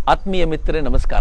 ಆತ್ಮೀಯ ಮಿತ್ರರೇ ನಮಸ್ಕಾರ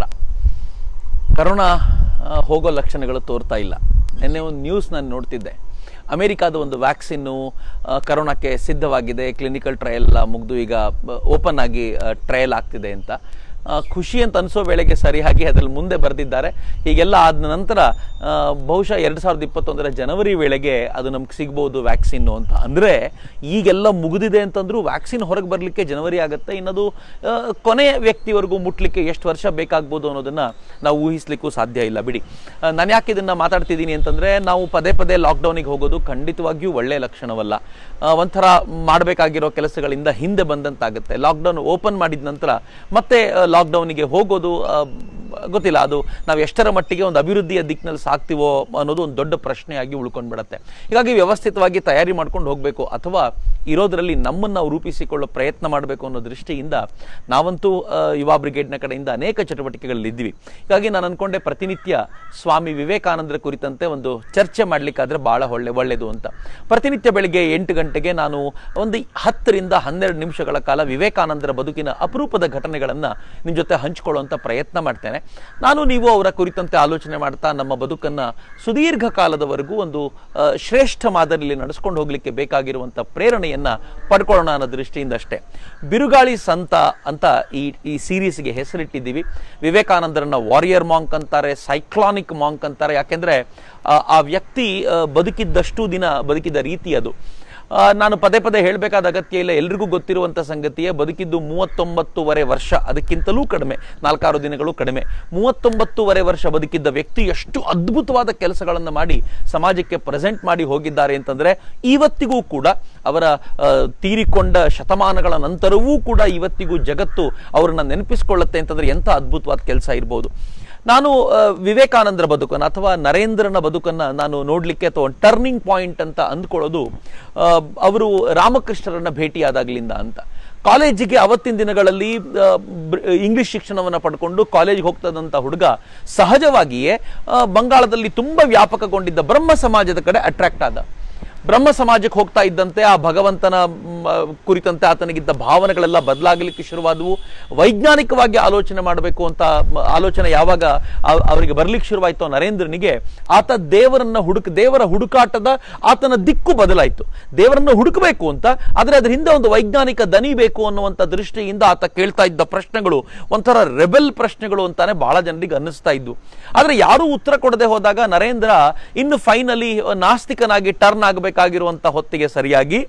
ಕರೋನಾ ಆ, ಹೋಗೋ ಲಕ್ಷಣಗಳು ತೋರ್ತಾ ಇಲ್ಲ ನಿನ್ನೆ ಒಂದು ನ್ಯೂಸ್ ನಾನು ನೋಡ್ತಿದ್ದೆ ಅಮೆರಿಕಾದ ಒಂದು ವ್ಯಾಕ್ಸಿನ್ನು ಆ, ಕರೋನಾಕ್ಕೆ ಸಿದ್ಧವಾಗಿದೆ ಕ್ಲಿನಿಕಲ್ ಟ್ರಯಲ್ ಎಲ್ಲ ಮುಗಿದು ಈಗ ಓಪನ್ ಆಗಿ ಟ್ರಯಲ್ ಆಗ್ತಿದೆ ಅಂತ ಆ, ಖುಷಿ ಅಂತ ಅನಿಸೋ ವೇಳೆಗೆ ಸರಿಯಾಗಿ ಅದರಲ್ಲಿ ಮುಂದೆ ಬರೆದಿದ್ದಾರೆ ಹೀಗೆಲ್ಲ ಆದ ನಂತರ ಆ, ಬಹುಶಃ ಎರಡು ಸಾವಿರದ ಇಪ್ಪತ್ತೊಂದರ ಜನವರಿ ವೇಳೆಗೆ ಅದು ನಮ್ಗೆ ಸಿಗ್ಬೋದು ವ್ಯಾಕ್ಸಿನ್ನು ಅಂತ ಅಂದರೆ ಈಗೆಲ್ಲ ಮುಗಿದಿದೆ ಅಂತಂದ್ರೂ ವ್ಯಾಕ್ಸಿನ್ ಹೊರಗೆ ಬರಲಿಕ್ಕೆ ಜನವರಿ ಆಗುತ್ತೆ ಇನ್ನದು ಆ, ಕೊನೆಯ ವ್ಯಕ್ತಿವರೆಗೂ ಮುಟ್ಲಿಕ್ಕೆ ಎಷ್ಟು ವರ್ಷ ಬೇಕಾಗ್ಬೋದು ಅನ್ನೋದನ್ನ ನಾವು ಊಹಿಸ್ಲಿಕ್ಕೂ ಸಾಧ್ಯ ಇಲ್ಲ ಬಿಡಿ ನಾನು ಯಾಕೆ ಇದನ್ನ ಮಾತಾಡ್ತಿದ್ದೀನಿ ಅಂತಂದ್ರೆ ನಾವು ಪದೇ ಪದೇ ಲಾಕ್ಡೌನಿಗೆ ಹೋಗೋದು ಖಂಡಿತವಾಗಿಯೂ ಒಳ್ಳೆಯ ಲಕ್ಷಣವಲ್ಲ ಆ, ಒಂಥರ ಮಾಡಬೇಕಾಗಿರೋ ಕೆಲಸಗಳಿಂದ ಹಿಂದೆ ಬಂದಂತಾಗುತ್ತೆ ಲಾಕ್ಡೌನ್ ಓಪನ್ ಮಾಡಿದ ನಂತರ ಮತ್ತೆ ಲಾಕ್ಡೌನಿಗೆ ಹೋಗೋದು ಆ, ಗೊತ್ತಿಲ್ಲ ಅದು ನಾವು ಎಷ್ಟರ ಮಟ್ಟಿಗೆ ಒಂದು ಅಭಿವೃದ್ಧಿಯ ದಿಕ್ಕಿನಲ್ಲಿ ಸಾಕ್ತಿವೋ ಅನ್ನೋದು ಒಂದು ದೊಡ್ಡ ಪ್ರಶ್ನೆಯಾಗಿ ಉಳ್ಕೊಂಡ್ಬಿಡತ್ತೆ ಹೀಗಾಗಿ ವ್ಯವಸ್ಥಿತವಾಗಿ ತಯಾರಿ ಮಾಡ್ಕೊಂಡು ಹೋಗಬೇಕು ಅಥವಾ ಇರೋದರಲ್ಲಿ ನಮ್ಮನ್ನು ನಾವು ರೂಪಿಸಿಕೊಳ್ಳೋ ಪ್ರಯತ್ನ ಮಾಡಬೇಕು ಅನ್ನೋ ದೃಷ್ಟಿಯಿಂದ ನಾವಂತೂ ಆ, ಯುವ ಬ್ರಿಗೇಡ್ನ ಕಡೆಯಿಂದ ಅನೇಕ ಚಟುವಟಿಕೆಗಳಲ್ಲಿ ಇದ್ವಿ ಹೀಗಾಗಿ ನಾನು ಅನ್ಕೊಂಡೆ ಪ್ರತಿನಿತ್ಯ ಸ್ವಾಮಿ ವಿವೇಕಾನಂದರ ಕುರಿತಂತೆ ಒಂದು ಚರ್ಚೆ ಮಾಡ್ಲಿಕ್ಕಾದ್ರೆ ಬಹಳ ಒಳ್ಳೆ ಒಳ್ಳೆಯದು ಅಂತ ಪ್ರತಿನಿತ್ಯ ಬೆಳಿಗ್ಗೆ ಎಂಟು ಗಂಟೆಗೆ ನಾನು ಒಂದು ಹತ್ತರಿಂದ ಹನ್ನೆರಡು ನಿಮಿಷಗಳ ಕಾಲ ವಿವೇಕಾನಂದರ ಬದುಕಿನ ಅಪರೂಪದ ಘಟನೆಗಳನ್ನು ನಿಮ್ಮ ಜೊತೆ ಹಂಚಿಕೊಳ್ಳುವಂಥ ಪ್ರಯತ್ನ ಮಾಡ್ತೇನೆ ನಾನು ನೀವು ಅವರ ಕುರಿತಂತೆ ಆಲೋಚನೆ ಮಾಡ್ತಾ ನಮ್ಮ ಬದುಕನ್ನು ಸುದೀರ್ಘ ಕಾಲದವರೆಗೂ ಒಂದು ಆ, ಶ್ರೇಷ್ಠ ಮಾದರಿಯಲ್ಲಿ ನಡೆಸ್ಕೊಂಡು ಹೋಗ್ಲಿಕ್ಕೆ ಬೇಕಾಗಿರುವಂಥ ಪ್ರೇರಣೆಯನ್ನ ಪಡ್ಕೊಳ್ಳೋಣ ಅನ್ನೋ ದೃಷ್ಟಿಯಿಂದ ಅಷ್ಟೇ ಬಿರುಗಾಳಿ ಸಂತ ಅಂತ ಈ ಈ ಸೀರೀಸ್ಗೆ ಹೆಸರಿಟ್ಟಿದ್ದೀವಿ ವಿವೇಕಾನಂದರನ್ನ ವಾರಿಯರ್ ಮಾಂಕ್ ಅಂತಾರೆ ಸೈಕ್ಲಾನಿಕ್ ಮಾಂಕ್ ಅಂತಾರೆ ಯಾಕೆಂದ್ರೆ ಆ, ಆ ವ್ಯಕ್ತಿ ಆ, ಬದುಕಿದ್ದಷ್ಟು ದಿನ ಬದುಕಿದ ರೀತಿ ಅದು ಆ, ನಾನು ಪದೇ ಪದೇ ಹೇಳಬೇಕಾದ ಅಗತ್ಯ ಇಲ್ಲ ಎಲ್ರಿಗೂ ಗೊತ್ತಿರುವಂಥ ಸಂಗತಿಯೇ ಬದುಕಿದ್ದು ಮೂವತ್ತೊಂಬತ್ತೂವರೆ ವರ್ಷ ಅದಕ್ಕಿಂತಲೂ ಕಡಿಮೆ ನಾಲ್ಕಾರು ದಿನಗಳು ಕಡಿಮೆ ಮೂವತ್ತೊಂಬತ್ತೂವರೆ ವರ್ಷ ಬದುಕಿದ್ದ ವ್ಯಕ್ತಿ ಎಷ್ಟು ಅದ್ಭುತವಾದ ಕೆಲಸಗಳನ್ನು ಮಾಡಿ ಸಮಾಜಕ್ಕೆ ಪ್ರೆಸೆಂಟ್ ಮಾಡಿ ಹೋಗಿದ್ದಾರೆ ಅಂತಂದ್ರೆ ಇವತ್ತಿಗೂ ಕೂಡ ಅವರ ಆ, ತೀರಿಕೊಂಡ ಶತಮಾನಗಳ ನಂತರವೂ ಕೂಡ ಇವತ್ತಿಗೂ ಜಗತ್ತು ಅವರನ್ನ ನೆನಪಿಸ್ಕೊಳ್ಳುತ್ತೆ ಅಂತಂದ್ರೆ ಎಂಥ ಅದ್ಭುತವಾದ ಕೆಲಸ ಇರ್ಬೋದು ನಾನು ಆ, ವಿವೇಕಾನಂದರ ಬದುಕನ್ನು ಅಥವಾ ನರೇಂದ್ರನ ಬದುಕನ್ನ ನಾನು ನೋಡ್ಲಿಕ್ಕೆ ಅಥವಾ ಒಂದು ಟರ್ನಿಂಗ್ ಪಾಯಿಂಟ್ ಅಂತ ಅಂದ್ಕೊಳ್ಳೋದು ಆ, ಅವರು ರಾಮಕೃಷ್ಣರನ್ನ ಭೇಟಿಯಾದಾಗ್ಲಿಂದ ಅಂತ ಕಾಲೇಜಿಗೆ ಅವತ್ತಿನ ದಿನಗಳಲ್ಲಿ ಆ, ಬ್ರ- ಇಂಗ್ಲಿಷ್ ಶಿಕ್ಷಣವನ್ನು ಪಡ್ಕೊಂಡು ಕಾಲೇಜಿಗೆ ಹೋಗ್ತದಂತ ಹುಡುಗ ಸಹಜವಾಗಿಯೇ ಆ, ಬಂಗಾಳದಲ್ಲಿ ತುಂಬಾ ವ್ಯಾಪಕಗೊಂಡಿದ್ದ ಬ್ರಹ್ಮ ಸಮಾಜದ ಕಡೆ ಅಟ್ರಾಕ್ಟ್ ಆದ ಬ್ರಹ್ಮ ಸಮಾಜಕ್ಕೆ ಹೋಗ್ತಾ ಇದ್ದಂತೆ ಆ ಭಗವಂತನ ಮ್, ಕುರಿತಂತೆ ಆತನಿಗಿದ್ದ ಭಾವನೆಗಳೆಲ್ಲ ಬದಲಾಗಲಿಕ್ಕೆ ಶುರುವಾದವು ವೈಜ್ಞಾನಿಕವಾಗಿ ಆಲೋಚನೆ ಮಾಡಬೇಕು ಅಂತ ಮ, ಆಲೋಚನೆ ಯಾವಾಗ ಅವ್- ಅವರಿಗೆ ಬರ್ಲಿಕ್ಕೆ ಶುರುವಾಯಿತು ನರೇಂದ್ರನಿಗೆ ಆತ ದೇವರನ್ನ ಹುಡುಕ ದೇವರ ಹುಡುಕಾಟದ ಆತನ ದಿಕ್ಕು ಬದಲಾಯಿತು ದೇವರನ್ನ ಹುಡುಕಬೇಕು ಅಂತ ಆದ್ರೆ ಅದ್ರ ಹಿಂದೆ ಒಂದು ವೈಜ್ಞಾನಿಕ ದನಿ ಬೇಕು ಅನ್ನುವಂಥ ದೃಷ್ಟಿಯಿಂದ ಆತ ಕೇಳ್ತಾ ಇದ್ದ ಪ್ರಶ್ನೆಗಳು ಒಂಥರ ರೆಬೆಲ್ ಪ್ರಶ್ನೆಗಳು ಅಂತಾನೆ ಬಹಳ ಜನರಿಗೆ ಅನ್ನಿಸ್ತಾ ಇದ್ವು ಆದ್ರೆ ಯಾರೂ ಉತ್ತರ ಕೊಡದೆ ಹೋದಾಗ ನರೇಂದ್ರ ಇನ್ನು ಫೈನಲಿ ನಾಸ್ತಿಕನಾಗಿ ಟರ್ನ್ ಆಗಬೇಕಾಗಿರುವಂತ ಹೊತ್ತಿಗೆ ಸರಿಯಾಗಿ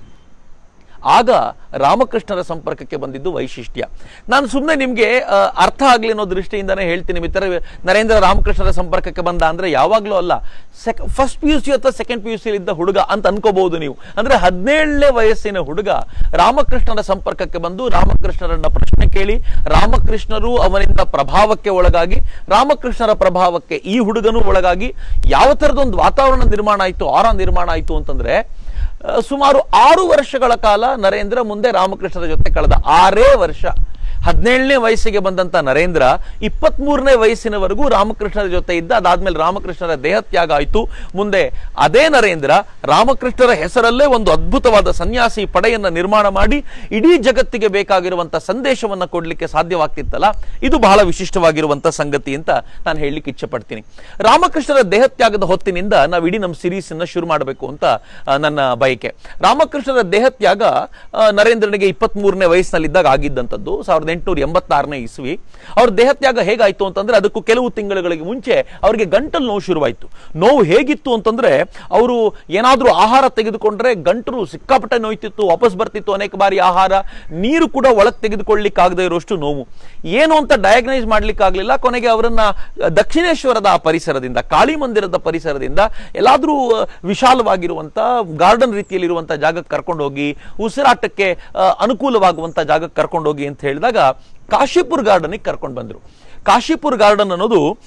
ಆಗ ರಾಮಕೃಷ್ಣರ ಸಂಪರ್ಕಕ್ಕೆ ಬಂದಿದ್ದು ವೈಶಿಷ್ಟ್ಯ ನಾನು ಸುಮ್ಮನೆ ನಿಮಗೆ ಅರ್ಥ ಆಗಲಿ ಅನ್ನೋ ದೃಷ್ಟಿಯಿಂದನೇ ಹೇಳ್ತೀನಿ ಮಿತ್ರ ನರೇಂದ್ರ ರಾಮಕೃಷ್ಣರ ಸಂಪರ್ಕಕ್ಕೆ ಬಂದ ಅಂದ್ರೆ ಯಾವಾಗಲೂ ಅಲ್ಲ sec first P U C ಅಥವಾ ಸೆಕೆಂಡ್ ಪಿ ಯು ಸಿ ಇದ್ದ ಹುಡುಗ ಅಂತ ಅನ್ಕೋಬಹುದು ನೀವು ಅಂದ್ರೆ ಹದಿನೇಳನೇ ವಯಸ್ಸಿನ ಹುಡುಗ ರಾಮಕೃಷ್ಣರ ಸಂಪರ್ಕಕ್ಕೆ ಬಂದು ರಾಮಕೃಷ್ಣರನ್ನ ಪ್ರಶ್ನೆ ಕೇಳಿ ರಾಮಕೃಷ್ಣರು ಅವನಿಂದ ಪ್ರಭಾವಕ್ಕೆ ಒಳಗಾಗಿ ರಾಮಕೃಷ್ಣರ ಪ್ರಭಾವಕ್ಕೆ ಈ ಹುಡುಗನೂ ಒಳಗಾಗಿ ಯಾವ ಥರದೊಂದು ವಾತಾವರಣ ನಿರ್ಮಾಣ ಆಯಿತು ಆರ ನಿರ್ಮಾಣ ಆಯಿತು ಅಂತಂದ್ರೆ ಆ, ಸುಮಾರು ಆರು ವರ್ಷಗಳ ಕಾಲ ನರೇಂದ್ರ ಮುಂದೆ ರಾಮಕೃಷ್ಣರ ಜೊತೆ ಕಳೆದ ಆರೇ ವರ್ಷ ಹದಿನೇಳನೇ ವಯಸ್ಸಿಗೆ ಬಂದಂತ ನರೇಂದ್ರ ಇಪ್ಪತ್ತ್ ಮೂರನೇ ವಯಸ್ಸಿನವರೆಗೂ ರಾಮಕೃಷ್ಣರ ಜೊತೆ ಇದ್ದ ಅದಾದ್ಮೇಲೆ ರಾಮಕೃಷ್ಣರ ದೇಹತ್ಯಾಗ ಆಯಿತು ಮುಂದೆ ಅದೇ ನರೇಂದ್ರ ರಾಮಕೃಷ್ಣರ ಹೆಸರಲ್ಲೇ ಒಂದು ಅದ್ಭುತವಾದ ಸನ್ಯಾಸಿ ಪಡೆಯನ್ನ ನಿರ್ಮಾಣ ಮಾಡಿ ಇಡೀ ಜಗತ್ತಿಗೆ ಬೇಕಾಗಿರುವಂತ ಸಂದೇಶವನ್ನ ಕೊಡ್ಲಿಕ್ಕೆ ಸಾಧ್ಯವಾಗ್ತಿತ್ತಲ್ಲ ಇದು ಬಹಳ ವಿಶಿಷ್ಟವಾಗಿರುವಂತ ಸಂಗತಿ ಅಂತ ನಾನು ಹೇಳಲಿಕ್ಕೆ ಇಚ್ಛೆ ಪಡ್ತೀನಿ ರಾಮಕೃಷ್ಣರ ದೇಹತ್ಯಾಗದ ಹೊತ್ತಿನಿಂದ ನಾವು ಇಡೀ ನಮ್ಮ ಸಿರೀಸ್ ಅನ್ನ ಶುರು ಮಾಡಬೇಕು ಅಂತ ಆ, ನನ್ನ ಬಯಕೆ ರಾಮಕೃಷ್ಣರ ದೇಹತ್ಯಾಗ ಆ, ನರೇಂದ್ರನಿಗೆ ಇಪ್ಪತ್ತ್ ಮೂರನೇ ವಯಸ್ಸಿನಲ್ಲಿದ್ದಾಗ ಆಗಿದ್ದಂಥದ್ದು ಸಾವಿರದ ಎಂಟುನೂರ ಎಂಬತ್ತಾರನೇ ಇಸ್ವಿ ಅವ್ರ ದೇಹತ್ಯಾಗ ಹೇಗಾಯ್ತು ಅಂತಂದ್ರೆ ಅದಕ್ಕೂ ಕೆಲವು ತಿಂಗಳುಗಳಿಗೆ ಮುಂಚೆ ಅವರಿಗೆ ಗಂಟಲು ನೋವು ಶುರುವಾಯಿತು ನೋವು ಹೇಗಿತ್ತು ಅಂತಂದ್ರೆ ಅವರು ಏನಾದ್ರೂ ಆಹಾರ ತೆಗೆದುಕೊಂಡ್ರೆ ಗಂಟಲು ಸಿಕ್ಕಾಪಟ್ಟೆ ನೋಯ್ತಿತ್ತು ವಾಪಸ್ ಬರ್ತಿತ್ತು ಅನೇಕ ಬಾರಿ ಆಹಾರ ನೀರು ಕೂಡ ಒಳಗೆ ತೆಗೆದುಕೊಳ್ಳಿಕ್ಕಾಗದೇ ಇರೋಷ್ಟು ನೋವು ಏನು ಅಂತ ಡಯಾಗ್ನೈಸ್ ಮಾಡ್ಲಿಕ್ಕಾಗ್ಲಿಲ್ಲ ಕೊನೆಗೆ ಅವರನ್ನ ದಕ್ಷಿಣೇಶ್ವರದ ಆ ಪರಿಸರದಿಂದ ಕಾಳಿ ಮಂದಿರದ ಪರಿಸರದಿಂದ ಎಲ್ಲಾದ್ರೂ ಅಹ್, ವಿಶಾಲವಾಗಿರುವಂತ ಗಾರ್ಡನ್ ರೀತಿಯಲ್ಲಿರುವಂತ ಜಾಗಕ್ಕೆ ಕರ್ಕೊಂಡು ಹೋಗಿ ಉಸಿರಾಟಕ್ಕೆ ಅಹ್, ಅನುಕೂಲವಾಗುವಂತ ಜಾಗಕ್ಕೆ ಕರ್ಕೊಂಡು ಹೋಗಿ ಅಂತ ಹೇಳಿದಾಗ ಕಾಶಿಪುರ್ ಗಾರ್ಡನ್ಗೆ ಕರ್ಕೊಂಡು ಬಂದ್ರು ಕಾಶಿಪುರ್ ಗಾರ್ಡನ್ ಅನ್ನೋದು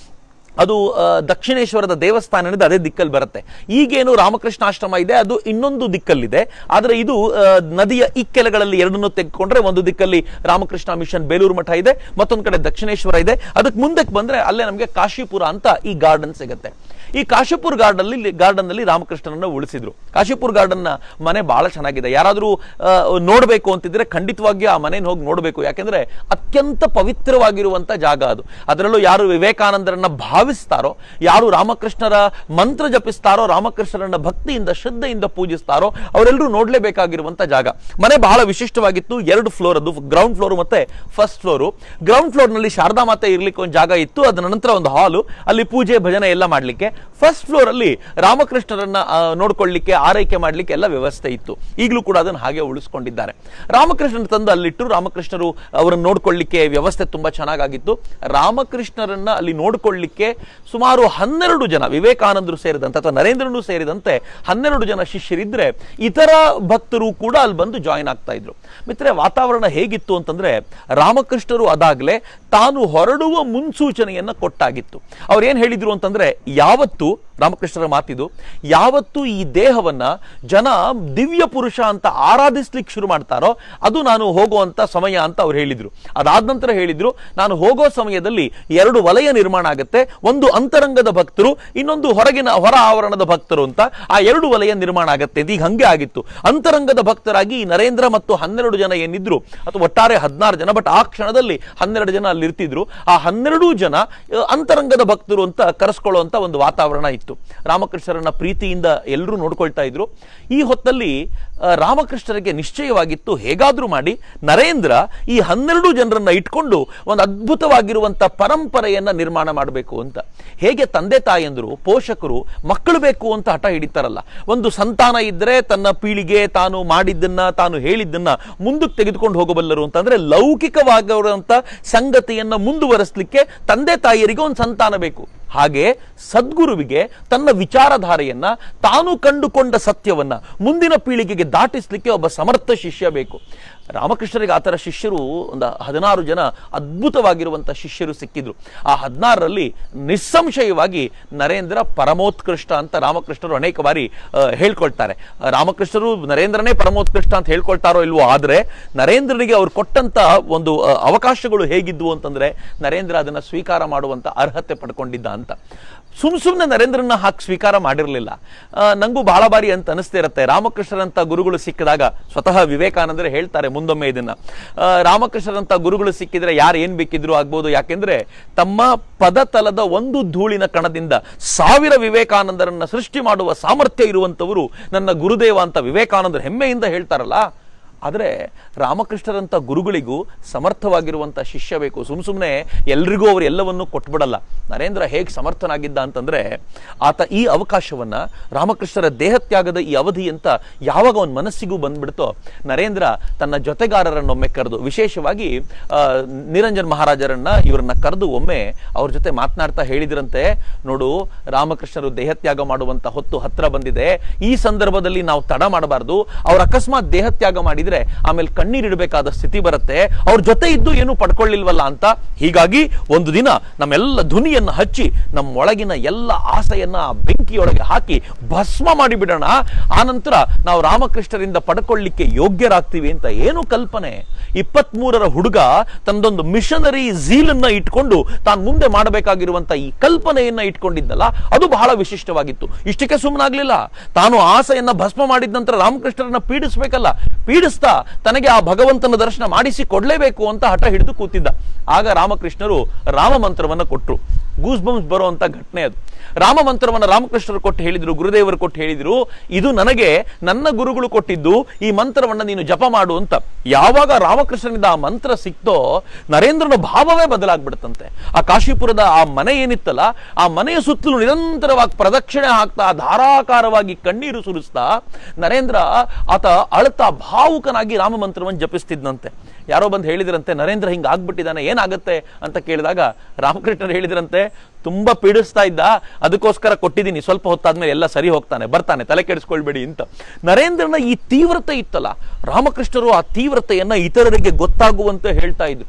ಅದು ಆ, ದಕ್ಷಿಣೇಶ್ವರದ ದೇವಸ್ಥಾನ ಏನಿದೆ ಅದೇ ದಿಕ್ಕಲ್ಲಿ ಬರುತ್ತೆ ಈಗೇನು ರಾಮಕೃಷ್ಣ ಆಶ್ರಮ ಇದೆ ಅದು ಇನ್ನೊಂದು ದಿಕ್ಕಲ್ಲಿದೆ ಆದರೆ ಇದು ಆ, ನದಿಯ ಇಕ್ಕೆಲೆಗಳಲ್ಲಿ ಎರಡನ್ನೂ ತೆಗೆದುಕೊಂಡ್ರೆ ಒಂದು ದಿಕ್ಕಲ್ಲಿ ರಾಮಕೃಷ್ಣ ಮಿಷನ್ ಬೇಲೂರು ಮಠ ಇದೆ ಮತ್ತೊಂದು ಕಡೆ ದಕ್ಷಿಣೇಶ್ವರ ಇದೆ ಅದಕ್ಕೆ ಮುಂದಕ್ಕೆ ಬಂದ್ರೆ ಅಲ್ಲೇ ನಮಗೆ ಕಾಶಿಪುರ ಅಂತ ಈ ಗಾರ್ಡನ್ ಸಿಗುತ್ತೆ ಈ ಕಾಶಿಪುರ್ ಗಾರ್ಡನ್ ಅಲ್ಲಿ ಗಾರ್ಡನ್ ನಲ್ಲಿ ರಾಮಕೃಷ್ಣನನ್ನ ಉಳಿಸಿದ್ರು ಕಾಶಿಪುರ್ ಗಾರ್ಡನ್ ನ ಮನೆ ಬಹಳ ಚೆನ್ನಾಗಿದೆ ಯಾರಾದ್ರೂ ಆ, ನೋಡ್ಬೇಕು ಅಂತಿದ್ರೆ ಖಂಡಿತವಾಗಿಯೂ ಆ ಮನೆಯನ್ನು ಹೋಗಿ ನೋಡಬೇಕು ಯಾಕೆಂದ್ರೆ ಅತ್ಯಂತ ಪವಿತ್ರವಾಗಿರುವಂತ ಜಾಗ ಅದು ಅದರಲ್ಲೂ ಯಾರು ವಿವೇಕಾನಂದರನ್ನ ಭಾವಿಸ್ತಾರೋ ಯಾರು ರಾಮಕೃಷ್ಣರ ಮಂತ್ರ ಜಪಿಸ್ತಾರೋ ರಾಮಕೃಷ್ಣರನ್ನ ಭಕ್ತಿಯಿಂದ ಶ್ರದ್ಧೆಯಿಂದ ಪೂಜಿಸ್ತಾರೋ ಅವರೆಲ್ಲರೂ ನೋಡ್ಲೇಬೇಕಾಗಿರುವಂತ ಜಾಗ ಮನೆ ಬಹಳ ವಿಶಿಷ್ಟವಾಗಿತ್ತು ಎರಡು ಫ್ಲೋರ್ ಅದು ಗ್ರೌಂಡ್ ಫ್ಲೋರ್ ಮತ್ತೆ ಫಸ್ಟ್ ಫ್ಲೋರು ಗ್ರೌಂಡ್ ಫ್ಲೋರ್ ನಲ್ಲಿ ಶಾರದಾ ಮಾತೆ ಇರ್ಲಿಕ್ಕೆ ಒಂದು ಜಾಗ ಇತ್ತು ಅದರ ನಂತರ ಒಂದು ಹಾಲು ಅಲ್ಲಿ ಪೂಜೆ ಭಜನೆ ಎಲ್ಲ ಮಾಡ್ಲಿಕ್ಕೆ ಫಸ್ಟ್ ಫ್ಲೋರ್ ಅಲ್ಲಿ ರಾಮಕೃಷ್ಣರನ್ನ ಆ, ನೋಡ್ಕೊಳ್ಳಿಕ್ಕೆ ಆರೈಕೆ ಮಾಡ್ಲಿಕ್ಕೆ ಎಲ್ಲ ವ್ಯವಸ್ಥೆ ಇತ್ತು ಈಗಲೂ ಕೂಡ ಅದನ್ನು ಹಾಗೆ ಉಳಿಸ್ಕೊಂಡಿದ್ದಾರೆ ರಾಮಕೃಷ್ಣನ ತಂದು ಅಲ್ಲಿಟ್ಟು ರಾಮಕೃಷ್ಣರು ಅವರನ್ನು ನೋಡ್ಕೊಳ್ಳಿಕ್ಕೆ ವ್ಯವಸ್ಥೆ ತುಂಬಾ ಚೆನ್ನಾಗಾಗಿತ್ತು ರಾಮಕೃಷ್ಣರನ್ನ ಅಲ್ಲಿ ನೋಡ್ಕೊಳ್ಳಿಕ್ಕೆ ಸುಮಾರು ಹನ್ನೆರಡು ಜನ ವಿವೇಕಾನಂದರು ಸೇರಿದಂತೆ ಅಥವಾ ನರೇಂದ್ರನು ಸೇರಿದಂತೆ ಹನ್ನೆರಡು ಜನ ಶಿಷ್ಯರಿದ್ರೆ ಇತರ ಭಕ್ತರು ಕೂಡ ಅಲ್ಲಿ ಬಂದು ಜಾಯಿನ್ ಆಗ್ತಾ ಇದ್ರು ಮಿತ್ರೆ ವಾತಾವರಣ ಹೇಗಿತ್ತು ಅಂತಂದ್ರೆ ರಾಮಕೃಷ್ಣರು ಅದಾಗ್ಲೇ ತಾನು ಹೊರಡುವ ಮುನ್ಸೂಚನೆಯನ್ನ ಕೊಟ್ಟಾಗಿತ್ತು ಅವ್ರು ಏನ್ ಹೇಳಿದ್ರು ಅಂತಂದ್ರೆ ಯಾವತ್ತು ರಾಮಕೃಷ್ಣರ ಮಾತಿದು ಯಾವತ್ತು ಈ ದೇಹವನ್ನ ಜನ ದಿವ್ಯ ಪುರುಷ ಅಂತ ಆರಾಧಿಸ್ಲಿಕ್ಕೆ ಶುರು ಮಾಡ್ತಾರೋ ಅದು ನಾನು ಹೋಗುವಂತ ಸಮಯ ಅಂತ ಅವ್ರು ಹೇಳಿದ್ರು ಅದಾದ ನಂತರ ಹೇಳಿದ್ರು ನಾನು ಹೋಗೋ ಸಮಯದಲ್ಲಿ ಎರಡು ವಲಯ ನಿರ್ಮಾಣ ಆಗುತ್ತೆ ಒಂದು ಅಂತರಂಗದ ಭಕ್ತರು ಇನ್ನೊಂದು ಹೊರಗಿನ ಹೊರ ಆವರಣದ ಭಕ್ತರು ಅಂತ ಆ ಎರಡು ವಲಯ ನಿರ್ಮಾಣ ಆಗುತ್ತೆ ಇದು ಈಗ ಹಂಗೆ ಆಗಿತ್ತು ಅಂತರಂಗದ ಭಕ್ತರಾಗಿ ಈ ನರೇಂದ್ರ ಮತ್ತು ಹನ್ನೆರಡು ಜನ ಏನಿದ್ರು ಅಥವಾ ಒಟ್ಟಾರೆ ಹದಿನಾರು ಜನ ಬಟ್ ಆ ಕ್ಷಣದಲ್ಲಿ ಹನ್ನೆರಡು ಜನ ಅಲ್ಲಿ ಇರ್ತಿದ್ರು ಆ ಹನ್ನೆರಡು ಜನ ಆ, ಅಂತರಂಗದ ಭಕ್ತರು ಅಂತ ಕರೆಸ್ಕೊಳ್ಳುವಂತ ಒಂದು ವಾತಾವರಣ ಇತ್ತು ರಾಮಕೃಷ್ಣರನ್ನ ಪ್ರೀತಿಯಿಂದ ಎಲ್ಲರೂ ನೋಡ್ಕೊಳ್ತಾ ಇದ್ರು ಈ ಹೊತ್ತಲ್ಲಿ ಆ, ರಾಮಕೃಷ್ಣರಿಗೆ ನಿಶ್ಚಯವಾಗಿತ್ತು ಹೇಗಾದ್ರೂ ಮಾಡಿ ನರೇಂದ್ರ ಈ ಹನ್ನೆರಡು ಜನರನ್ನ ಇಟ್ಕೊಂಡು ಒಂದು ಅದ್ಭುತವಾಗಿರುವಂತ ಪರಂಪರೆಯನ್ನ ನಿರ್ಮಾಣ ಮಾಡಬೇಕು ಅಂತ ಹೇಗೆ ತಂದೆ ತಾಯಂದ್ರು ಪೋಷಕರು ಮಕ್ಕಳು ಬೇಕು ಅಂತ ಹಠ ಹಿಡಿತಾರಲ್ಲ ಒಂದು ಸಂತಾನ ಇದ್ರೆ ತನ್ನ ಪೀಳಿಗೆ ತಾನು ಮಾಡಿದ್ದನ್ನ ತಾನು ಹೇಳಿದ್ದನ್ನ ಮುಂದಕ್ಕೆ ತೆಗೆದುಕೊಂಡು ಹೋಗಬಲ್ಲರು ಅಂತಂದ್ರೆ ಲೌಕಿಕವಾಗಿರುವಂತ ಸಂಗತಿಯನ್ನ ಮುಂದುವರಿಸಲಿಕ್ಕೆ ತಂದೆ ತಾಯಿಯರಿಗೆ ಒಂದು ಸಂತಾನ ಬೇಕು ಹಾಗೆ ಸದ್ಗುರುವಿಗೆ ತನ್ನ ವಿಚಾರಧಾರೆಯನ್ನ ತಾನು ಕಂಡುಕೊಂಡ ಸತ್ಯವನ್ನ ಮುಂದಿನ ಪೀಳಿಗೆಗೆ ದಾಟಿಸ್ಲಿಕ್ಕೆ ಒಬ್ಬ ಸಮರ್ಥ ಶಿಷ್ಯ ಬೇಕು ರಾಮಕೃಷ್ಣರಿಗೆ ಆತರ ಶಿಷ್ಯರು ಒಂದು ಹದಿನಾರು ಜನ ಅದ್ಭುತವಾಗಿರುವಂತ ಶಿಷ್ಯರು ಸಿಕ್ಕಿದ್ರು ಆ ಹದಿನಾರರಲ್ಲಿ ನಿಸ್ಸಂಶಯವಾಗಿ ನರೇಂದ್ರ ಪರಮೋತ್ಕೃಷ್ಟ ಅಂತ ರಾಮಕೃಷ್ಣರು ಅನೇಕ ಬಾರಿ ಆ, ಹೇಳ್ಕೊಳ್ತಾರೆ ಆ, ರಾಮಕೃಷ್ಣರು ನರೇಂದ್ರನೇ ಪರಮೋತ್ಕೃಷ್ಟ ಅಂತ ಹೇಳ್ಕೊಳ್ತಾರೋ ಇಲ್ವೋ ಆದ್ರೆ ನರೇಂದ್ರನಿಗೆ ಅವ್ರು ಕೊಟ್ಟಂತ ಒಂದು ಆ, ಅವಕಾಶಗಳು ಹೇಗಿದ್ವು ಅಂತಂದ್ರೆ ನರೇಂದ್ರ ಅದನ್ನ ಸ್ವೀಕಾರ ಮಾಡುವಂತ ಅರ್ಹತೆ ಪಡ್ಕೊಂಡಿದ್ದ ಅಂತ ಸುಮ್ ಸುಮ್ನೆ ನರೇಂದ್ರನ ಹಾಕಿ ಸ್ವೀಕಾರ ಮಾಡಿರಲಿಲ್ಲ ನಂಗೂ ಬಹಳ ಬಾರಿ ಅಂತ ಅನಿಸ್ತಾ ಇರುತ್ತೆ ರಾಮಕೃಷ್ಣರಂತ ಗುರುಗಳು ಸಿಕ್ಕಿದಾಗ ಸ್ವತಃ ವಿವೇಕಾನಂದರೆ ಹೇಳ್ತಾರೆ ಮುಂದೊಮ್ಮೆ ಇದನ್ನ ಆ, ರಾಮಕೃಷ್ಣರಂತ ಗುರುಗಳು ಸಿಕ್ಕಿದ್ರೆ ಯಾರು ಏನ್ ಬೇಕಿದ್ರು ಆಗ್ಬೋದು ಯಾಕೆಂದ್ರೆ ತಮ್ಮ ಪದತಲದ ಒಂದು ಧೂಳಿನ ಕಣದಿಂದ ಸಾವಿರ ವಿವೇಕಾನಂದರನ್ನ ಸೃಷ್ಟಿ ಮಾಡುವ ಸಾಮರ್ಥ್ಯ ಇರುವಂತವರು ನನ್ನ ಗುರುದೇವ ಅಂತ ವಿವೇಕಾನಂದರು ಹೆಮ್ಮೆಯಿಂದ ಹೇಳ್ತಾರಲ್ಲ ಆದರೆ ರಾಮಕೃಷ್ಣರಂತ ಗುರುಗಳಿಗೂ ಸಮರ್ಥವಾಗಿರುವಂತ ಶಿಷ್ಯ ಬೇಕು ಸುಮ್ ಸುಮ್ಮನೆ ಎಲ್ರಿಗೂ ಅವರು ಎಲ್ಲವನ್ನೂ ಕೊಟ್ಬಿಡಲ್ಲ ನರೇಂದ್ರ ಹೇಗೆ ಸಮರ್ಥನಾಗಿದ್ದ ಅಂತಂದ್ರೆ ಆತ ಈ ಅವಕಾಶವನ್ನ ರಾಮಕೃಷ್ಣರ ದೇಹತ್ಯಾಗದ ಈ ಅವಧಿ ಅಂತ ಯಾವಾಗ ಅವನ ಮನಸ್ಸಿಗೂ ಬಂದ್ಬಿಡ್ತೋ ನರೇಂದ್ರ ತನ್ನ ಜೊತೆಗಾರರನ್ನೊಮ್ಮೆ ಕರೆದು ವಿಶೇಷವಾಗಿ ಆ, ನಿರಂಜನ್ ಮಹಾರಾಜರನ್ನ ಇವರನ್ನ ಕರೆದು ಒಮ್ಮೆ ಅವ್ರ ಜೊತೆ ಮಾತನಾಡ್ತಾ ಹೇಳಿದ್ರಂತೆ ನೋಡು ರಾಮಕೃಷ್ಣರು ದೇಹತ್ಯಾಗ ಮಾಡುವಂತ ಹೊತ್ತು ಹತ್ರ ಬಂದಿದೆ ಈ ಸಂದರ್ಭದಲ್ಲಿ ನಾವು ತಡ ಮಾಡಬಾರ್ದು ಅವ್ರ ಅಕಸ್ಮಾತ್ ದೇಹತ್ಯಾಗ ಮಾಡಿದ್ರೆ ಆಮೇಲೆ ಕಣ್ಣೀರಿಡಬೇಕಾದ ಸ್ಥಿತಿ ಬರುತ್ತೆ ಅವ್ರ ಜೊತೆ ಇದ್ದು ಏನು ಪಡ್ಕೊಳ್ಳಿಲ್ವಲ್ಲ ಅಂತ ಹೀಗಾಗಿ ಒಂದು ದಿನ ನಮ್ಮೆಲ್ಲ ಧ್ವನಿಯನ್ನ ಹಚ್ಚಿ ನಮ್ಮ ಒಳಗಿನ ಎಲ್ಲ ಆಸೆಯನ್ನ ಆ ಬೆಂಕಿಯೊಳಗೆ ಹಾಕಿ ಭಸ್ಮ ಮಾಡಿಬಿಡೋಣ ಆನಂತರ ನಾವು ರಾಮಕೃಷ್ಣರಿಂದ ಪಡ್ಕೊಳ್ಳಿಕ್ಕೆ ಯೋಗ್ಯರಾಗ್ತೀವಿ ಅಂತ ಏನು ಕಲ್ಪನೆ ಇಪ್ಪತ್ತ್ ಮೂರರ ಹುಡುಗ ತನ್ನದೊಂದು ಮಿಷನರಿ ಝೀಲನ್ನ ಇಟ್ಕೊಂಡು ತಾನು ಮುಂದೆ ಮಾಡಬೇಕಾಗಿರುವಂತ ಈ ಕಲ್ಪನೆಯನ್ನ ಇಟ್ಕೊಂಡಿದ್ದಲ್ಲ ಅದು ಬಹಳ ವಿಶಿಷ್ಟವಾಗಿತ್ತು ಇಷ್ಟಕ್ಕೆ ಸುಮ್ಮನಾಗ್ಲಿಲ್ಲ ತಾನು ಆಸೆಯನ್ನ ಭಸ್ಮ ಮಾಡಿದ ನಂತರ ರಾಮಕೃಷ್ಣರನ್ನ ಪೀಡಿಸ್ಬೇಕಲ್ಲ ಪೀಡಿಸ್ತಾ ತನಗೆ ಆ ಭಗವಂತನ ದರ್ಶನ ಮಾಡಿಸಿ ಕೊಡ್ಲೇಬೇಕು ಅಂತ ಹಠ ಹಿಡಿದು ಕೂತಿದ್ದ ಆಗ ರಾಮಕೃಷ್ಣರು ರಾಮ ಮಂತ್ರವನ್ನ ಕೊಟ್ರು ಗೂಸ್ ಬಂಸ್ ಬರುವಂತ ಘಟನೆ ಅದು ರಾಮ ಮಂತ್ರವನ್ನ ರಾಮಕೃಷ್ಣರು ಕೊಟ್ಟು ಹೇಳಿದ್ರು ಗುರುದೇವರು ಕೊಟ್ಟು ಹೇಳಿದ್ರು ಇದು ನನಗೆ ನನ್ನ ಗುರುಗಳು ಕೊಟ್ಟಿದ್ದು ಈ ಮಂತ್ರವನ್ನ ನೀನು ಜಪ ಮಾಡು ಅಂತ ಯಾವಾಗ ರಾಮಕೃಷ್ಣನಿಂದ ಆ ಮಂತ್ರ ಸಿಕ್ತೋ ನರೇಂದ್ರನ ಭಾವವೇ ಬದಲಾಗ್ಬಿಡುತ್ತಂತೆ ಆ ಕಾಶಿಪುರದ ಆ ಮನೆ ಏನಿತ್ತಲ್ಲ ಆ ಮನೆಯ ಸುತ್ತಲೂ ನಿರಂತರವಾಗಿ ಪ್ರದಕ್ಷಿಣೆ ಹಾಕ್ತಾ ಧಾರಾಕಾರವಾಗಿ ಕಣ್ಣೀರು ಸುರಿಸ್ತಾ ನರೇಂದ್ರ ಆತ ಅಳ್ತಾ ಭಾವುಕನಾಗಿ ರಾಮ ಮಂತ್ರವನ್ನು ಜಪಿಸ್ತಿದ್ನಂತೆ ಯಾರೋ ಬಂದು ಹೇಳಿದ್ರಂತೆ ನರೇಂದ್ರ ಹಿಂಗ ಆಗ್ಬಿಟ್ಟಿದ್ದಾನೆ ಏನಾಗುತ್ತೆ ಅಂತ ಕೇಳಿದಾಗ ರಾಮಕೃಷ್ಣರು ಹೇಳಿದ್ರಂತೆ ತುಂಬಾ ಪೀಡಿಸ್ತಾ ಇದ್ದ ಅದಕ್ಕೋಸ್ಕರ ಕೊಟ್ಟಿದ್ದೀನಿ ಸ್ವಲ್ಪ ಹೊತ್ತಾದ್ಮೇಲೆ ಎಲ್ಲ ಸರಿ ಹೋಗ್ತಾನೆ ಬರ್ತಾನೆ ತಲೆ ಕೆಡಿಸ್ಕೊಳ್ಬೇಡಿ ಅಂತ ನರೇಂದ್ರನ ಈ ತೀವ್ರತೆ ಇತ್ತಲ್ಲ ರಾಮಕೃಷ್ಣರು ಆ ತೀವ್ರತೆಯನ್ನ ಇತರರಿಗೆ ಗೊತ್ತಾಗುವಂತೆ ಹೇಳ್ತಾ ಇದ್ರು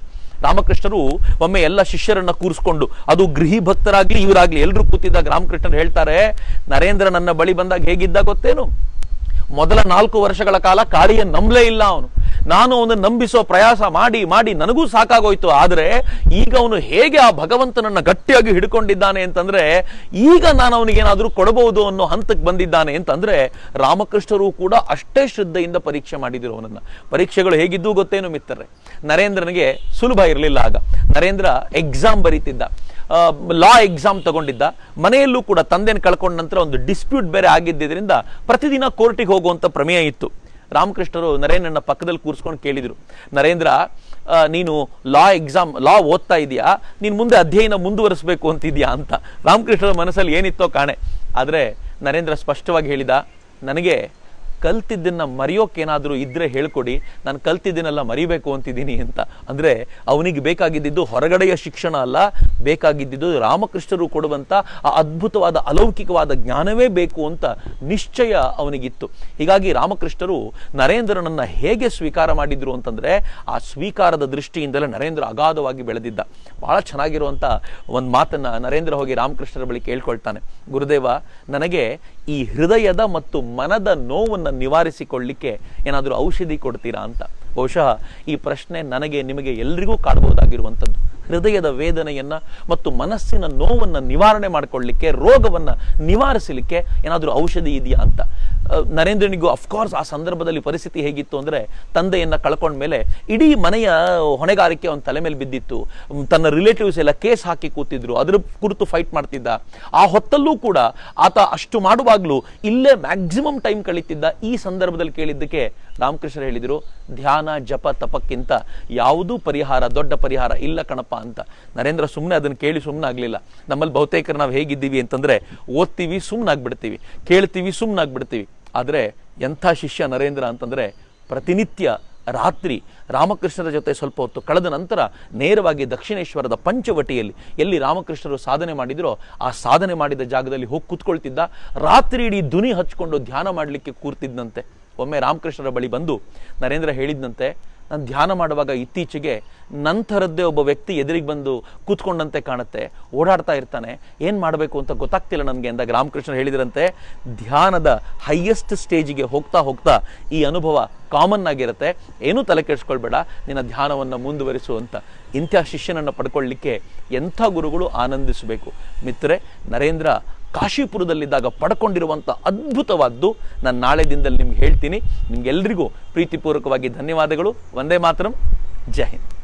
ರಾಮಕೃಷ್ಣರು ಒಮ್ಮೆ ಎಲ್ಲ ಶಿಷ್ಯರನ್ನ ಕೂರಿಸ್ಕೊಂಡು ಅದು ಗೃಹಿ ಭಕ್ತರಾಗ್ಲಿ ಇವರಾಗ್ಲಿ ಎಲ್ಲರೂ ಕೂತಿದ್ದಾಗ ರಾಮಕೃಷ್ಣರು ಹೇಳ್ತಾರೆ ನರೇಂದ್ರ ನನ್ನ ಬಳಿ ಬಂದಾಗ ಹೇಗಿದ್ದ ಗೊತ್ತೇನು ಮೊದಲ ನಾಲ್ಕು ವರ್ಷಗಳ ಕಾಲ ಕಾಳಿಯ ನಂಬಲೇ ಇಲ್ಲ ಅವನು ನಾನು ಅವನು ನಂಬಿಸೋ ಪ್ರಯಾಸ ಮಾಡಿ ಮಾಡಿ ನನಗೂ ಸಾಕಾಗೋಯ್ತು ಆದ್ರೆ ಈಗ ಅವನು ಹೇಗೆ ಆ ಭಗವಂತನನ್ನ ಗಟ್ಟಿಯಾಗಿ ಹಿಡ್ಕೊಂಡಿದ್ದಾನೆ ಅಂತಂದ್ರೆ ಈಗ ನಾನು ಅವನಿಗೇನಾದ್ರೂ ಕೊಡಬಹುದು ಅನ್ನೋ ಹಂತಕ್ಕೆ ಬಂದಿದ್ದಾನೆ ಅಂತಂದ್ರೆ ರಾಮಕೃಷ್ಣರು ಕೂಡ ಅಷ್ಟೇ ಶ್ರದ್ಧೆಯಿಂದ ಪರೀಕ್ಷೆ ಮಾಡಿದ್ರು ಅವನನ್ನ ಪರೀಕ್ಷೆಗಳು ಹೇಗಿದ್ದು ಗೊತ್ತೇನು ಮಿತ್ರರೆ ನರೇಂದ್ರನಿಗೆ ಸುಲಭ ಇರಲಿಲ್ಲ ಆಗ ನರೇಂದ್ರ ಎಕ್ಸಾಮ್ ಬರೀತಿದ್ದ ಲಾ ಎಕ್ಸಾಮ್ ತಗೊಂಡಿದ್ದ ಮನೆಯಲ್ಲೂ ಕೂಡ ತಂದೆನ ಕಳ್ಕೊಂಡ ನಂತರ ಒಂದು ಡಿಸ್ಪ್ಯೂಟ್ ಬೇರೆ ಆಗಿದ್ದರಿಂದ ಪ್ರತಿದಿನ ಕೋರ್ಟಿಗೆ ಹೋಗುವಂತ ಪ್ರಮೇಯ ಇತ್ತು ರಾಮಕೃಷ್ಣರು ನರೇಂದ್ರನ ಪಕ್ಕದಲ್ಲಿ ಕೂರಿಸ್ಕೊಂಡು ಕೇಳಿದ್ರು ನರೇಂದ್ರ ಆ, ನೀನು ಲಾ ಎಕ್ಸಾಮ್ ಲಾ ಓದ್ತಾ ಇದೀಯಾ ನೀನು ಮುಂದೆ ಅಧ್ಯಯನ ಮುಂದುವರಿಸಬೇಕು ಅಂತಿದ್ಯಾ ಅಂತ ರಾಮಕೃಷ್ಣರ ಮನಸ್ಸಲ್ಲಿ ಏನಿತ್ತೋ ಕಾಣೆ ಆದ್ರೆ ನರೇಂದ್ರ ಸ್ಪಷ್ಟವಾಗಿ ಹೇಳಿದ ನನಗೆ ಕಲ್ತಿದ್ದನ್ನ ಮರೆಯೋಕ್ಕೇನಾದ್ರೂ ಇದ್ರೆ ಹೇಳ್ಕೊಡಿ ನಾನು ಕಲ್ತಿದ್ದನ್ನೆಲ್ಲ ಮರಿಬೇಕು ಅಂತಿದ್ದೀನಿ ಅಂತ ಅಂದ್ರೆ ಅವನಿಗೆ ಬೇಕಾಗಿದ್ದಿದ್ದು ಹೊರಗಡೆಯ ಶಿಕ್ಷಣ ಅಲ್ಲ ಬೇಕಾಗಿದ್ದಿದ್ದು ರಾಮಕೃಷ್ಣರು ಕೊಡುವಂತ ಆ ಅದ್ಭುತವಾದ ಅಲೌಕಿಕವಾದ ಜ್ಞಾನವೇ ಬೇಕು ಅಂತ ನಿಶ್ಚಯ ಅವನಿಗಿತ್ತು ಹೀಗಾಗಿ ರಾಮಕೃಷ್ಣರು ನರೇಂದ್ರನನ್ನ ಹೇಗೆ ಸ್ವೀಕಾರ ಮಾಡಿದ್ರು ಅಂತಂದ್ರೆ ಆ ಸ್ವೀಕಾರದ ದೃಷ್ಟಿಯಿಂದಲೇ ನರೇಂದ್ರ ಅಗಾಧವಾಗಿ ಬೆಳೆದಿದ್ದ ಬಹಳ ಚೆನ್ನಾಗಿರುವಂತ ಒಂದು ಮಾತನ್ನ ನರೇಂದ್ರ ಹೋಗಿ ರಾಮಕೃಷ್ಣರ ಬಳಿ ಕೇಳ್ಕೊಳ್ತಾನೆ ಗುರುದೇವ ನನಗೆ ಈ ಹೃದಯದ ಮತ್ತು ಮನದ ನೋವನ್ನು ನಿವಾರಿಸಿಕೊಳ್ಳಿಕ್ಕೆ ಏನಾದರೂ ಔಷಧಿ ಕೊಡ್ತೀರಾ ಅಂತ ಬಹುಶಃ ಈ ಪ್ರಶ್ನೆ ನನಗೆ ನಿಮಗೆ ಎಲ್ರಿಗೂ ಕಾಡಬಹುದಾಗಿರುವಂಥದ್ದು ಹೃದಯದ ವೇದನೆಯನ್ನ ಮತ್ತು ಮನಸ್ಸಿನ ನೋವನ್ನ ನಿವಾರಣೆ ಮಾಡಿಕೊಳ್ಳಿಕ್ಕೆ ರೋಗವನ್ನ ನಿವಾರಿಸಲಿಕ್ಕೆ ಏನಾದರೂ ಔಷಧಿ ಇದೆಯಾ ಅಂತ ಆ, ನರೇಂದ್ರನಿಗೂ ಅಫ್ಕೋರ್ಸ್ ಆ ಸಂದರ್ಭದಲ್ಲಿ ಪರಿಸ್ಥಿತಿ ಹೇಗಿತ್ತು ಅಂದ್ರೆ ತಂದೆಯನ್ನ ಕಳ್ಕೊಂಡ ಮೇಲೆ ಇಡೀ ಮನೆಯ ಹೊಣೆಗಾರಿಕೆ ಅವನ ತಲೆ ಮೇಲೆ ಬಿದ್ದಿತ್ತು ಮ್, ತನ್ನ ರಿಲೇಟಿವ್ಸ್ ಎಲ್ಲ ಕೇಸ್ ಹಾಕಿ ಕೂತಿದ್ರು ಅದ್ರ ಕುರಿತು ಫೈಟ್ ಮಾಡ್ತಿದ್ದ ಆ ಹೊತ್ತಲ್ಲೂ ಕೂಡ ಆತ ಅಷ್ಟು ಮಾಡುವಾಗ್ಲೂ ಇಲ್ಲೇ ಮ್ಯಾಕ್ಸಿಮಮ್ ಟೈಮ್ ಕಳೀತಿದ್ದ ಈ ಸಂದರ್ಭದಲ್ಲಿ ಕೇಳಿದ್ದಕ್ಕೆ ರಾಮಕೃಷ್ಣ ಹೇಳಿದ್ರು ಧ್ಯಾನ ಜಪ ತಪಕ್ಕಿಂತ ಯಾವುದೂ ಪರಿಹಾರ ದೊಡ್ಡ ಪರಿಹಾರ ಇಲ್ಲ ಕಣಪ್ಪ ಅಂತ ನರೇಂದ್ರ ಸುಮ್ಮನೆ ಅದನ್ನ ಕೇಳಿ ಸುಮ್ಮನೆ ಆಗ್ಲಿಲ್ಲ ನಮ್ಮಲ್ಲಿ ಬಹುತೇಕರು ನಾವು ಹೇಗಿದ್ದೀವಿ ಅಂತಂದ್ರೆ ಓದ್ತೀವಿ ಸುಮ್ಮನಾಗ್ಬಿಡ್ತೀವಿ ಕೇಳ್ತೀವಿ ಸುಮ್ಮನಾಗ್ಬಿಡ್ತೀವಿ ಆದ್ರೆ ಎಂಥ ಶಿಷ್ಯ ನರೇಂದ್ರ ಅಂತಂದ್ರೆ ಪ್ರತಿನಿತ್ಯ ರಾತ್ರಿ ರಾಮಕೃಷ್ಣರ ಜೊತೆ ಸ್ವಲ್ಪ ಹೊತ್ತು ಕಳೆದ ನಂತರ ನೇರವಾಗಿ ದಕ್ಷಿಣೇಶ್ವರದ ಪಂಚವಟಿಯಲ್ಲಿ ಎಲ್ಲಿ ರಾಮಕೃಷ್ಣರು ಸಾಧನೆ ಮಾಡಿದ್ರೋ ಆ ಸಾಧನೆ ಮಾಡಿದ ಜಾಗದಲ್ಲಿ ಹೋಗಿ ಕೂತ್ಕೊಳ್ತಿದ್ದ ರಾತ್ರಿ ಇಡೀ ಧ್ವನಿ ಹಚ್ಕೊಂಡು ಧ್ಯಾನ ಮಾಡಲಿಕ್ಕೆ ಕೂರ್ತಿದ್ದಂತೆ ಒಮ್ಮೆ ರಾಮಕೃಷ್ಣರ ಬಳಿ ಬಂದು ನರೇಂದ್ರ ಹೇಳಿದ್ನಂತೆ ನಾನು ಧ್ಯಾನ ಮಾಡುವಾಗ ಇತ್ತೀಚೆಗೆ ನಂತರದ್ದೇ ಒಬ್ಬ ವ್ಯಕ್ತಿ ಎದುರಿಗೆ ಬಂದು ಕೂತ್ಕೊಂಡಂತೆ ಕಾಣುತ್ತೆ ಓಡಾಡ್ತಾ ಇರ್ತಾನೆ ಏನ್ ಮಾಡಬೇಕು ಅಂತ ಗೊತ್ತಾಗ್ತಿಲ್ಲ ನನಗೆ ಅಂದಾಗ ರಾಮಕೃಷ್ಣ ಹೇಳಿದ್ರಂತೆ ಧ್ಯಾನದ ಹೈಯೆಸ್ಟ್ ಸ್ಟೇಜಿಗೆ ಹೋಗ್ತಾ ಹೋಗ್ತಾ ಈ ಅನುಭವ ಕಾಮನ್ ಆಗಿರುತ್ತೆ ಏನೂ ತಲೆ ಕೆಡಿಸ್ಕೊಳ್ಬೇಡ ನಿನ್ನ ಧ್ಯಾನವನ್ನು ಮುಂದುವರಿಸು ಅಂತ ಇಂಥ ಶಿಷ್ಯನನ್ನು ಪಡ್ಕೊಳ್ಳಿಕ್ಕೆ ಎಂಥ ಗುರುಗಳು ಆನಂದಿಸಬೇಕು ಮಿತ್ರೆ ನರೇಂದ್ರ ಕಾಶಿಪುರದಲ್ಲಿದ್ದಾಗ ಪಡ್ಕೊಂಡಿರುವಂಥ ಅದ್ಭುತವಾದ್ದು ನಾನು ನಾಳೆ ದಿನದಲ್ಲಿ ನಿಮ್ಗೆ ಹೇಳ್ತೀನಿ ನಿಮ್ಗೆಲ್ರಿಗೂ ಪ್ರೀತಿಪೂರ್ವಕವಾಗಿ ಧನ್ಯವಾದಗಳು ಒಂದೇ ಮಾತರಂ ಜೈ ಹಿಂದ್